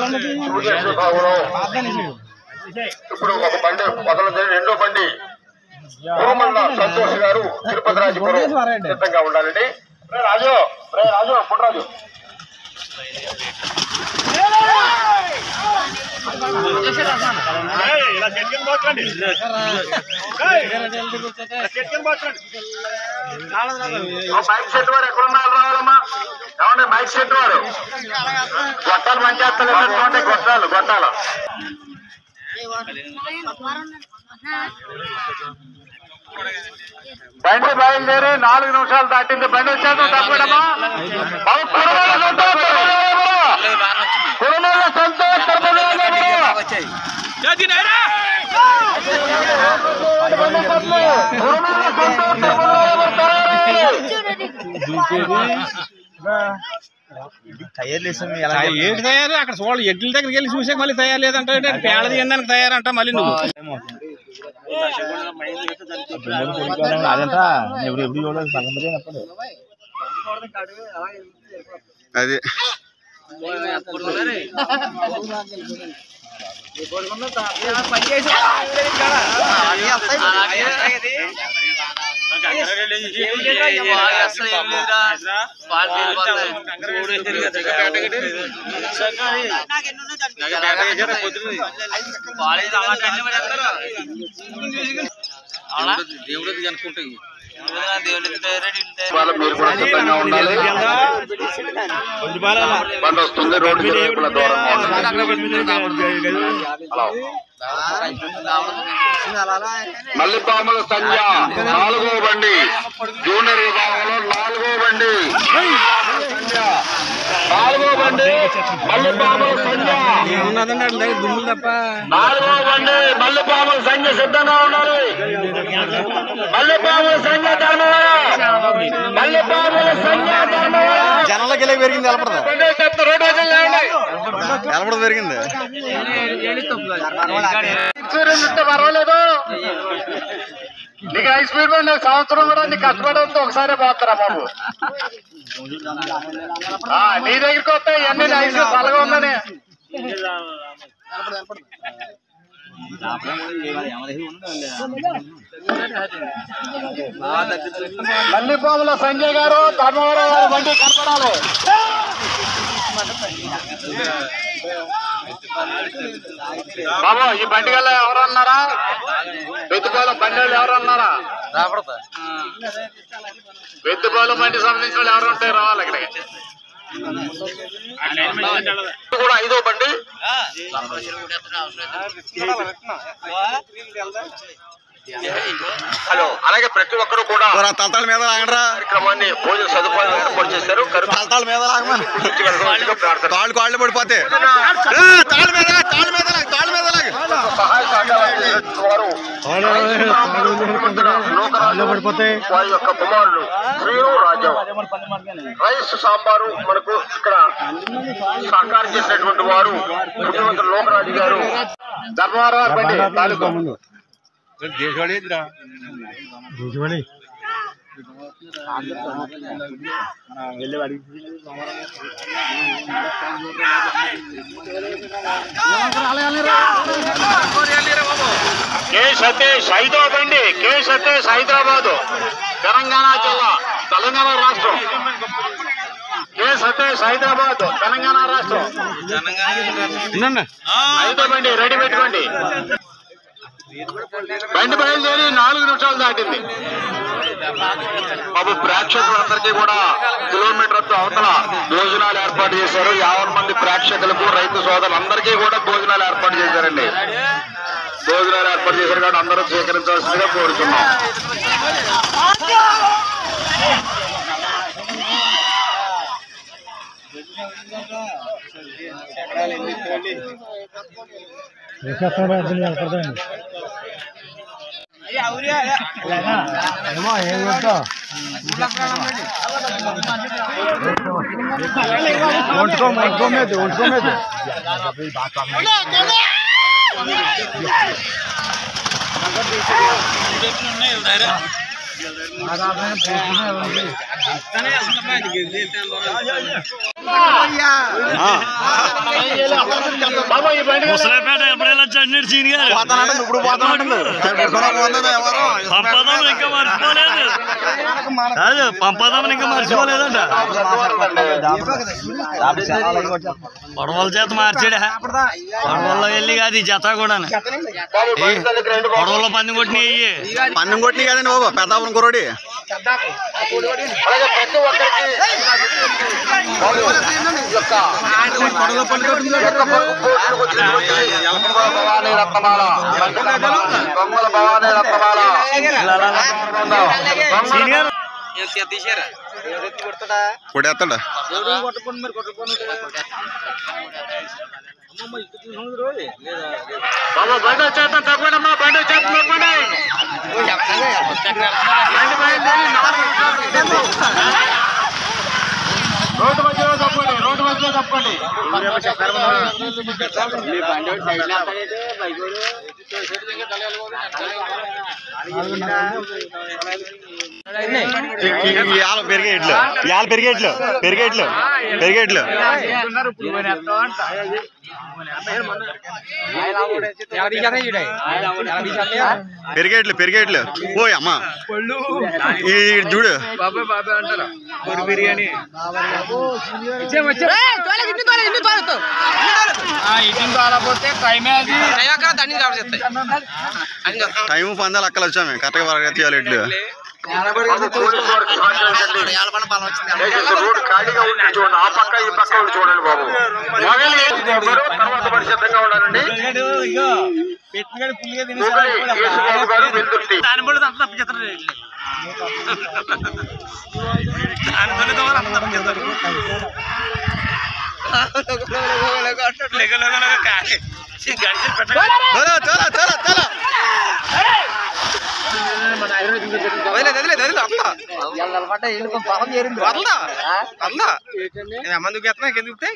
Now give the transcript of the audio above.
సూర్య భాగంలో ఇప్పుడు ఒక బండి మొదలు రెండో బండి కురుమల్ల సంతోష్ గారు తిరుపతి రాజపురం సిద్ధంగా ఉండాలండి రే రాజు రే రాజు పుట్టరాజు మైక్ సెట్ వారు ఎక్కడ ఉన్నారు రావాలమ్మా ఏమండి మైక్ సెట్ వారు గొట్టాలు మంచి వేస్తలేదు గొట్టాలు గొట్టాలు బండి బయలుదేరి నాలుగు నిమిషాలు దాటింది బండి వచ్చేది తప్పడమ్మా కురుమల సంతోష్ ఏంటి తయారు అక్కడ చూడాలి ఎడ్ల దగ్గరికి వెళ్ళి చూసాక మళ్ళీ తయారు లేదంటే పేడ తీయడానికి తయారంట మళ్ళీ నువ్వు అదంతా ఎప్పుడు ఎప్పుడు చూడలేదు సంగతి అప్పుడు అది ఇవాళ మీరు కూడా సిద్ధంగా ఉండాలి బండి వస్తుంది రోడ్డు ఇరువైపుల దూరంగా ఉండాలి. హలో మల్లిపాముల సంధ్య నాలుగో బండి జూనియర్ విభాగంలో నాలుగో బండి సంధ్య. నాలుగో బండి మల్లిపాముల సంధ్య ఉన్నదండి అట్ల దగ్గర దుమ్ములు తప్ప నాలుగో బండి మల్లిపాముల సంఖ్య సిద్ధంగా ఉండాలి మల్లిపాముల సంఖ్య ధర్మవరం మల్లిపాముల సంఖ్య ధర్మవరం జనాలకి వెళ్ళి పెరిగింది నిలబడదా బండి చెప్తా రోడ్డు వదిలి లేవండి. నిలబడదు పెరిగింది ఇన్సూరెన్స్ ఇస్తే పర్వాలేదు నీకు హై స్పీడ్ బండి ఒక సంవత్సరం కూడా నీకు కష్టపడంతో ఒకసారి పోతారా బాబు ఆ, నీ దగ్గరికి వస్తే ఇవన్నీ నైస్ చల్లగా ఉందని మల్లిపాముల సంజయ్ గారు ధర్మవరం గారు బండి కనపడాలి బాబు ఈ బండి గల్ల ఎవరు అన్నారా వెతుకోలం బండి వాళ్ళు ఎవరు అన్నారా వెతుకోలం బండి సంబంధించిన వాళ్ళు ఎవరు ఉంటాయి రావాలి ఇక్కడికి ఇది కూడా ఐదో బండి హలో అలాగే ప్రతి ఒక్కరు కూడా తలతాల మీద లాగడరా కార్యక్రమాన్ని భోజన సదుపాయం ఏర్పాటు చేశారు కరువు తలతాల మీద లాగమని నుంచి వెళ్ళవలసిందిగా ప్రార్థన కాళ్ళు కాళ్ళు పడిపోతే తాళ్ళ మీద తాళ్ళ మీద లాగు తాళ్ళ మీద లాగు సహాయ సహకారాలు అందించిన వారు లోకరాజు వారి యొక్క కుమారుడు శ్రీను రాజు రైస్ సాంబారు మనకు ఇక్కడ సహకారం చేసినటువంటి వారు ముఖ్యమంత్రి లోకరాజు గారు ధర్మవరం బండి తాలూకా కె సతీష్ ఐదో బండి కె సతీష్ హైదరాబాద్ తెలంగాణ జిల్లా తెలంగాణ రాష్ట్రం కె సతీష్ హైదరాబాద్ తెలంగాణ రాష్ట్రం ఐదో బండి రెడీ పెట్టుకోండి బండి బయలుదేరి నాలుగు నిమిషాలు దాటింది బాబు ప్రేక్షకులందరికీ కూడా కిలోమీటర్ అవతల భోజనాలు ఏర్పాటు చేశారు యాభై మంది ప్రేక్షకులకు రైతు సోదరులందరికీ కూడా భోజనాలు ఏర్పాటు చేశారండి భోజనాలు ఏర్పాటు చేశారు కాబట్టి అందరూ స్వీకరించాల్సిందిగా కోరుతున్నాం ఒంటుకో ఒంటుకో మీద ఒంటుకో మీద ఉన్నాయి ముసలాపేట ఎప్పుడైనా చండి సీన్ గారు ఇప్పుడు పోతానంటుంది పంపదం ఇంకా మర్చిపోలేదు కాదు పంపదం ఇంకా మర్చిపోలేదంట గొడవల చేత మార్చాడా గొడవల్లో వెళ్ళి కాదు ఈ జత కూడా గొడవల్లో పంది కొట్టినాయి పన్నం కొట్టినాయి కదండి బాబు పెద్దాపురం కురోడి అలాగే ప్రతి ఒక్కరికి బాబు, ఈ యొక్క యొక్క పోటీలకు వచ్చినటువంటి గొంగుల భవానీ రత్నమాల గొంగుల భవానీ రత్నమాల సీన్ గారు కొడేస్తాడు బాబు బండి వచ్చేస్తాం తప్పకుండా అమ్మా బండి వచ్చేస్తాం తప్పకుండా బండి బయలుదేరి నాలుగు రోడ్డు మధ్యలో తప్పండి రోడ్డు మధ్యలో తప్పండి ఇవాళ పెరిగేట్లు ఇవాళ పెరిగేట్లు పెరిగేట్లు పెరిగేట్లు పెరిగేట్లు పెరిగేట్లు ఓయ్ అమ్మ ఈ చూడు టైం పందాలు అక్కలు వచ్చాము కరెక్ట్గా పరిగెత్తాలి ఎట్లు బాబు పోలీసు వారికి సహకరించండి. దయచేసి రోడ్డు ఖాళీగా ఉంది చూడండి ఆ పక్క ఈ పక్క ఉంది చూడండి బాబు మొగలి గారు తర్వాత పడి సిద్ధంగా ఉండాలండి పెట్టినగాడు పుల్లిగా మొగలి యేసుబాబు గారు వెల్దుర్తి దాని బట్టి అంత తప్పిస్తారు దానితోనే దూరం అంత తప్పిస్తారు గడిచి పెట్ట తోలా తోలా తోలా తోలా మందుకు ఎత్తనా ఎందుకు